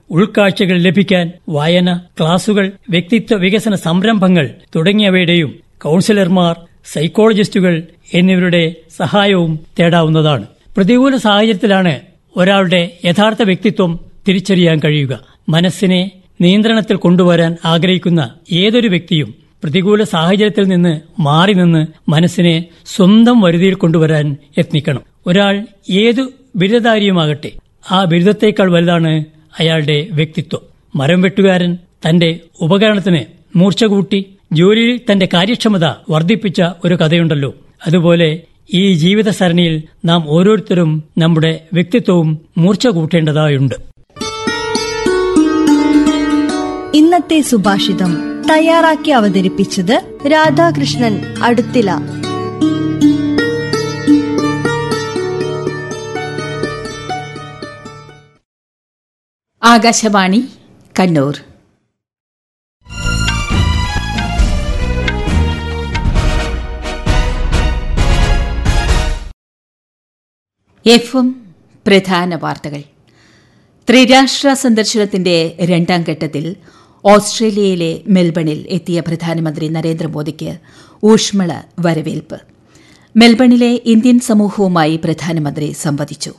ഉൾക്കാഴ്ചകൾ ലഭിക്കാൻ വായന ക്ലാസുകൾ വ്യക്തിത്വ വികസന സംരംഭങ്ങൾ തുടങ്ങിയവയുടെയും കൌൺസിലർമാർ സൈക്കോളജിസ്റ്റുകൾ എന്നിവരുടെ സഹായവും തേടാവുന്നതാണ് പ്രതികൂല സാഹചര്യത്തിലാണ് ഒരാളുടെ യഥാർത്ഥ വ്യക്തിത്വം തിരിച്ചറിയാൻ കഴിയുക മനസ്സിനെ നിയന്ത്രണത്തിൽ കൊണ്ടുവരാൻ ആഗ്രഹിക്കുന്ന ഏതൊരു വ്യക്തിയും പ്രതികൂല സാഹചര്യത്തിൽ നിന്ന് മാറി നിന്ന് മനസ്സിനെ സ്വന്തം വരുതിയിൽ കൊണ്ടുവരാൻ യത്നിക്കണം ഒരാൾ ഏതു ബിരുദധാരിയുമാകട്ടെ ആ ബിരുദത്തേക്കാൾ വലുതാണ് അയാളുടെ വ്യക്തിത്വം മരം വെട്ടുകാരൻ തന്റെ ഉപകരണത്തിന് മൂർച്ച കൂട്ടി ജോലിയിൽ തന്റെ കാര്യക്ഷമത വർദ്ധിപ്പിച്ച ഒരു കഥയുണ്ടല്ലോ അതുപോലെ ഈ ജീവിത സരണിയിൽ നാം ഓരോരുത്തരും നമ്മുടെ വ്യക്തിത്വവും മൂർച്ച കൂട്ടേണ്ടതായുണ്ട് ഇന്നത്തെ സുഭാഷിതം തയ്യാറാക്കി അവതരിപ്പിച്ചത് രാധാകൃഷ്ണൻ അടുത്തില ആകാശവാണി കണ്ണൂർ എഫ് എം പ്രധാന വാർത്തകൾ ത്രിരാഷ്ട്ര സന്ദർശനത്തിന്റെ രണ്ടാം ഘട്ടത്തിൽ ഓസ്ട്രേലിയയിലെ മെൽബണിൽ എത്തിയ പ്രധാനമന്ത്രി നരേന്ദ്രമോദിക്ക് ഊഷ്മള വരവേൽപ്പ് മെൽബണിലെ ഇന്ത്യൻ സമൂഹവുമായി പ്രധാനമന്ത്രി സംവദിച്ചു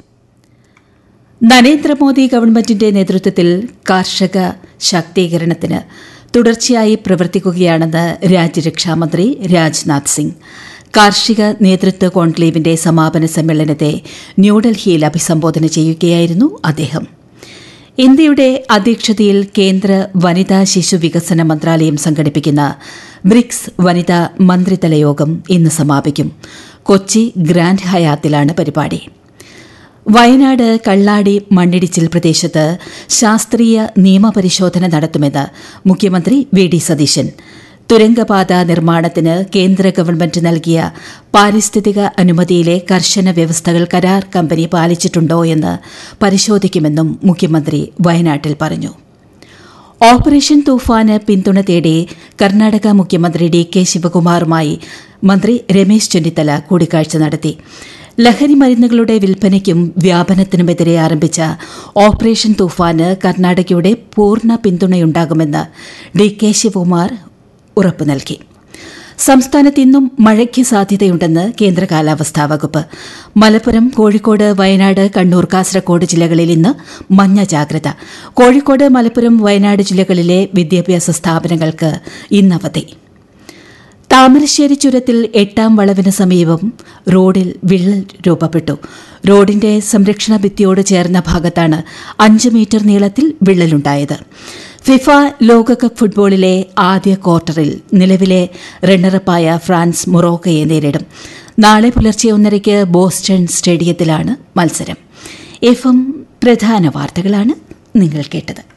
നരേന്ദ്രമോദി ഗവൺമെന്റിന്റെ നേതൃത്വത്തിൽ കാർഷിക ശാക്തീകരണത്തിന് തുടർച്ചയായി പ്രവർത്തിക്കുകയാണെന്ന് രാജ്യരക്ഷാമന്ത്രി രാജ്നാഥ് സിംഗ് കാർഷിക നേതൃത്വ കോൺക്ലേവിന്റെ സമാപന സമ്മേളനത്തെ ന്യൂഡൽഹിയിൽ അഭിസംബോധന ചെയ്യുകയായിരുന്നു അദ്ദേഹം ഇന്ത്യയുടെ അധ്യക്ഷതയിൽ കേന്ദ്ര വനിതാ ശിശു വികസന മന്ത്രാലയം സംഘടിപ്പിക്കുന്ന ബ്രിക്സ് വനിതാ മന്ത്രിതല യോഗം ഇന്ന് സമാപിക്കും കൊച്ചി ഗ്രാൻഡ് ഹയാത്തിലാണ് പരിപാടി വയനാട് കള്ളാടി മണ്ണിടിച്ചിൽ പ്രദേശത്ത് ശാസ്ത്രീയ നിയമപരിശോധന നടത്തുമെന്ന് മുഖ്യമന്ത്രി വി ഡി സതീശൻ തുരങ്കപാത നിർമ്മാണത്തിന് കേന്ദ്ര ഗവൺമെന്റ് നൽകിയ പാരിസ്ഥിതിക അനുമതിയിലെ കർശന വ്യവസ്ഥകൾ കരാർ കമ്പനി പാലിച്ചിട്ടുണ്ടോ എന്ന് പരിശോധിക്കുമെന്നും മുഖ്യമന്ത്രി വയനാട്ടിൽ പറഞ്ഞു ഓപ്പറേഷൻ തൂഫാന് പിന്തുണ തേടി കർണാടക മുഖ്യമന്ത്രി ഡി കെ ശിവകുമാറുമായി മന്ത്രി രമേശ് ചെന്നിത്തല കൂടിക്കാഴ്ച നടത്തി ലഹരി മരുന്നുകളുടെ വിൽപ്പനയ്ക്കും വ്യാപനത്തിനുമെതിരെ ആരംഭിച്ച ഓപ്പറേഷൻ തൂഫാന് കർണാടകയുടെ പൂർണ്ണ പിന്തുണയുണ്ടാകുമെന്ന് ഡി കെ ശിവകുമാർ ഉറപ്പു നൽകി സംസ്ഥാനത്ത് ഇന്നും മഴയ്ക്ക് സാധ്യതയുണ്ടെന്ന് കേന്ദ്ര കാലാവസ്ഥാ വകുപ്പ് മലപ്പുറം കോഴിക്കോട് വയനാട് കണ്ണൂർ കാസർകോട് ജില്ലകളിൽ ഇന്ന് മഞ്ഞ ജാഗ്രത കോഴിക്കോട് മലപ്പുറം വയനാട് ജില്ലകളിലെ വിദ്യാഭ്യാസ സ്ഥാപനങ്ങൾക്ക് ഇന്ന് അവധി താമരശ്ശേരി ചുരത്തിൽ എട്ടാം വളവിന് സമീപം റോഡിൽ വിള്ളൽ രൂപപ്പെട്ടു റോഡിന്റെ സംരക്ഷണ ഭിത്തിയോട് ചേർന്ന ഭാഗത്താണ് അഞ്ച് മീറ്റർ നീളത്തിൽ വിള്ളലുണ്ടായത് ഫിഫ ലോകകപ്പ് ഫുട്ബോളിലെ ആദ്യ ക്വാർട്ടറിൽ നിലവിലെ റണ്ണറപ്പായ ഫ്രാൻസ് മൊറോക്കയെ നേരിടും നാളെ പുലർച്ചെ ഒന്നരയ്ക്ക് ബോസ്റ്റൺ സ്റ്റേഡിയത്തിലാണ് മത്സരം എഫ് എം പ്രധാന വാർത്തകളാണ് നിങ്ങൾ കേട്ടത്